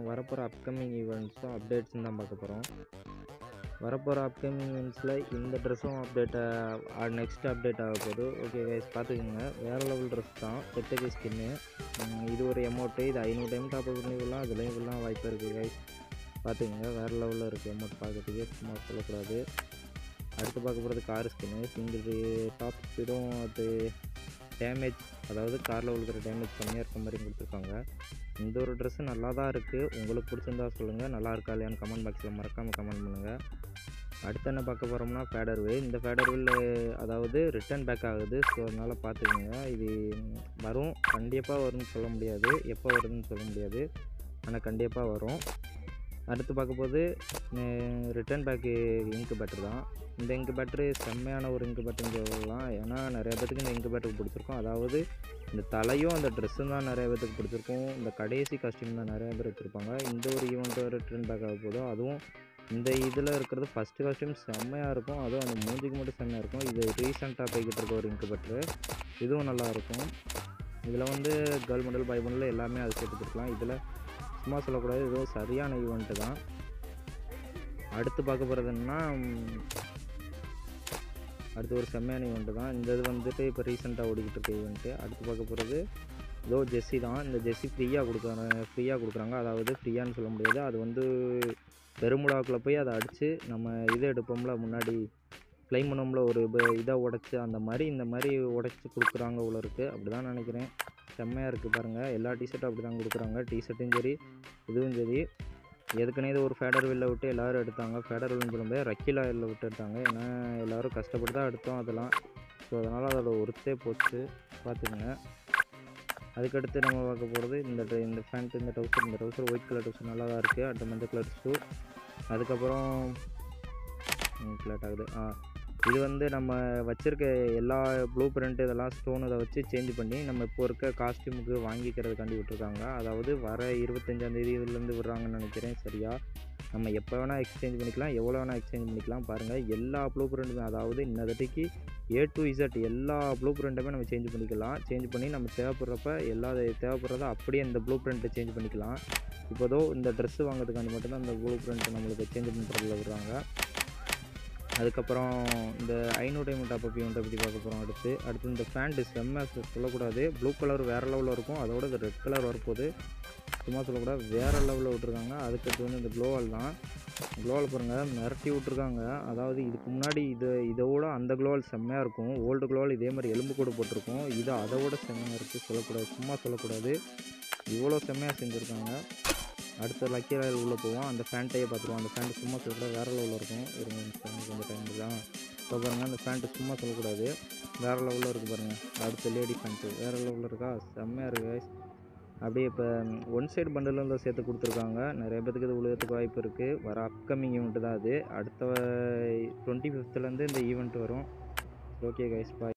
வரப்போகிற அப்கமிங் ஈவெண்ட்ஸும் அப்டேட்ஸும் தான் பார்க்க போகிறோம் வரப்போகிற அப்கமிங் ஈவெண்ட்ஸில் இந்த ட்ரெஸ்ஸும் அப்டேட் நெக்ஸ்ட் அப்டேட் ஆக போகுது ஓகே கைஸ் பார்த்துக்கோங்க வேறு லெவல் ட்ரெஸ் தான் பெத்தகை ஸ்கின்னு இது ஒரு எமௌண்ட்டு இது ஐநூறு டைம் டாப் பண்ணி விடலாம் அதுலேயும் விடலாம் வாய்ப்பு இருக்குது கைஸ் பார்த்துக்கோங்க வேறு லெவலில் இருக்குது எமௌண்ட் பார்க்கறதுக்கு சும்மா சொல்லக்கூடாது அடுத்து பார்க்க போகிறது கார் ஸ்கின்னு சிங்கிள் டாப் ஸ்பீடும் அது டேமேஜ் அதாவது காரில் விழுக்கிற டேமேஜ் கம்மியாக இருக்க மாதிரி கொடுத்துருக்காங்க இந்த ஒரு ட்ரெஸ்ஸு நல்லா தான் இருக்குது உங்களுக்கு பிடிச்சிருந்தா சொல்லுங்கள் நல்லா இருக்கா இல்லையான்னு கமெண்ட் பாக்ஸில் மறக்காமல் கமெண்ட் பண்ணுங்கள் அடுத்து என்ன பார்க்க போகிறோம்னா ஃபேடர்வே இந்த ஃபேடர்வில் அதாவது ரிட்டர்ன் பேக் ஆகுது ஸோ அதனால் பார்த்துக்கோங்க இது வரும் கண்டிப்பாக வரும்னு சொல்ல முடியாது எப்போ வருதுன்னு சொல்ல முடியாது ஆனால் கண்டிப்பாக வரும் அடுத்து பார்க்க போது ரிட்டர்ன் பேக்கு இங்கு பேட்டர் தான் இந்த இங்கு பேட்டரு செம்மையான ஒரு இங்கு பேட்டர்னு சொல்லலாம் ஏன்னா நிறைய பேத்துக்கு இந்த இங்கு பேட்டருக்கு பிடிச்சிருக்கும் அதாவது இந்த தலையும் அந்த ட்ரெஸ்ஸும் தான் நிறைய பேத்துக்கு பிடிச்சிருக்கும் இந்த கடைசி காஸ்டியூம் தான் நிறைய பேர் வச்சுருப்பாங்க இந்த ஒரு ஈவெண்ட் ரிட்டர்ன் பேக் ஆக போதும் அதுவும் இந்த இதில் இருக்கிறது ஃபஸ்ட்டு காஸ்டியூம் செம்மையாக இருக்கும் அதுவும் அந்த மூஞ்சிக்கு மட்டும் செம்மையாக இருக்கும் இது ரீசெண்டாக போய்கிட்டு இருக்க ஒரு இங்கு பேட்டரு இதுவும் நல்லாயிருக்கும் இதில் வந்து கேர்ள் மாடல் பாய் மாடல் எல்லாமே அது சேர்த்து கொடுக்கலாம் இதில் சும்மா சொல்லக்கூடாது இது ஒரு சரியான ஈவெண்ட்டு தான் அடுத்து பார்க்க போகிறது என்னன்னா அடுத்து ஒரு செம்மையான ஈவெண்ட்டு தான் இந்த இது வந்துட்டு இப்போ ரீசெண்டாக ஓடிக்கிட்டு இருக்க ஈவெண்ட்டு அடுத்து பார்க்க போகிறது இதோ ஜெஸ்ஸி தான் இந்த ஜெஸ்ஸி ஃப்ரீயாக கொடுக்குறாங்க ஃப்ரீயாக கொடுக்குறாங்க அதாவது ஃப்ரீயான்னு சொல்ல முடியாது அது வந்து பெருமுழாக்குள்ளே போய் அதை அடித்து நம்ம இது எடுப்போம்ல முன்னாடி க்ளைம் பண்ணோம்ல ஒரு இதை உடச்சி அந்த மாதிரி இந்த மாதிரி உடச்சி கொடுக்குறாங்க உள்ள இருக்குது அப்படி தான் நினைக்கிறேன் செம்மையாக இருக்குது பாருங்கள் எல்லா டிஷர்ட்டும் அப்படி தான் கொடுக்குறாங்க டிஷர்ட்டும் சரி இதுவும் சரி எதுக்குன்னே இது ஒரு ஃபேடர் வில்ல விட்டு எல்லோரும் எடுத்தாங்க ஃபேடர் வில்னு சொல்லும்போது ரக்கிலா வில்ல விட்டு எடுத்தாங்க ஏன்னா எல்லோரும் கஷ்டப்பட்டு தான் எடுத்தோம் அதெல்லாம் ஸோ அதனால் அதோட ஒருத்தே போச்சு பார்த்துக்கோங்க அதுக்கடுத்து நம்ம பார்க்க போகிறது இந்த ட்ரெ- இந்த பேண்ட் இந்த டவுசர் இந்த டவுசர் ஒயிட் கலர் டவுசர் நல்லா தான் இருக்குது அடுத்த மஞ்சள் கலர் ஷூ அதுக்கப்புறம் ஃப்ளாட் ஆகுது ஆ இது வந்து நம்ம வச்சுருக்க எல்லா ப்ளூ பிரிண்ட் இதெல்லாம் ஸ்டோன் இதை வச்சு சேஞ்ச் பண்ணி நம்ம இப்போ இருக்க காஸ்டியூமுக்கு வாங்கிக்கிறதுக்காண்டி விட்ருக்காங்க அதாவது வர இருபத்தஞ்சாந்தேதி இதுலேருந்து விடுறாங்கன்னு நினைக்கிறேன் சரியா நம்ம எப்போ வேணால் எக்ஸ்சேஞ்ச் பண்ணிக்கலாம் எவ்வளோ வேணால் எக்ஸ்சேஞ்ச் பண்ணிக்கலாம் பாருங்கள் எல்லா ப்ளூ பிரிண்ட்டுமே அதாவது இன்னதட்டிக்கு ஏ டு இசட் எல்லா ப்ளூ பிரிண்ட்டுமே நம்ம சேஞ்ச் பண்ணிக்கலாம் சேஞ்ச் பண்ணி நம்ம தேவைப்படுறப்ப எல்லா தேவைப்படுறத அப்படியே இந்த ப்ளூ பிரிண்ட்டை சேஞ்ச் பண்ணிக்கலாம் இப்போதோ இந்த ட்ரெஸ்ஸு வாங்குறதுக்காண்டி மட்டும்தான் இந்த ப்ளூ பிரிண்ட் நம்மளுக்கு சேஞ்ச் பண்ணுறதுல விடுறாங்க அதுக்கப்புறம் இந்த ஐநூறு டைம் டாப் அப் ஈவெண்ட்டை பற்றி பார்க்க போகிறோம் அடுத்து அடுத்து இந்த பேண்ட்டு செம்ம சொ- சொல்லக்கூடாது ப்ளூ கலர் வேறு லெவலில் இருக்கும் அதோட இது ரெட் கலர் வரப்போகுது சும்மா சொல்லக்கூடாது வேறு லெவலில் விட்ருக்காங்க அதுக்கடுத்து வந்து இந்த க்ளோவால் தான் க்ளோவால் பாருங்கள் மிரட்டி விட்ருக்காங்க அதாவது இதுக்கு முன்னாடி இது இதோட அந்த க்ளோவால் செம்மையாக இருக்கும் ஓல்டு க்ளோவால் இதே மாதிரி எலும்பு கூட போட்டிருக்கும் இது அதோட செம்மையாக இருக்குது சொல்லக்கூடாது சும்மா சொல்லக்கூடாது இவ்வளோ செம்மையாக செஞ்சுருக்காங்க அடுத்த லக்கி ராயல் உள்ளே போவோம் அந்த ஃபேண்ட்டையே பார்த்துருவோம் அந்த ஃபேண்ட் சும்மா சொல்லக்கூடாது வேறு லெவலில் இருக்கும் இருங்க ஒரு நிமிஷம், கொஞ்சம் டைம் தான் இப்போ பாருங்கள் அந்த ஃபேண்ட்டு சும்மா சொல்லக்கூடாது வேறு லெவலில் இருக்குது பாருங்கள் அடுத்த லேடி ஃபேண்ட்டு வேறு லெவலில் இருக்கா செம்மையாக இருக்குது guys. அப்படியே இப்போ ஒன் சைடு பண்டில் வந்து சேர்த்து கொடுத்துருக்காங்க நிறைய பேத்துக்கு இது உலகத்துக்கு வாய்ப்பு இருக்குது வர அப்கமிங் ஈவெண்ட்டு தான் அது அடுத்த டுவெண்ட்டி ஃபிஃப்த்துலேருந்து இந்த ஈவெண்ட் வரும் ஓகே கைஸ் பாய்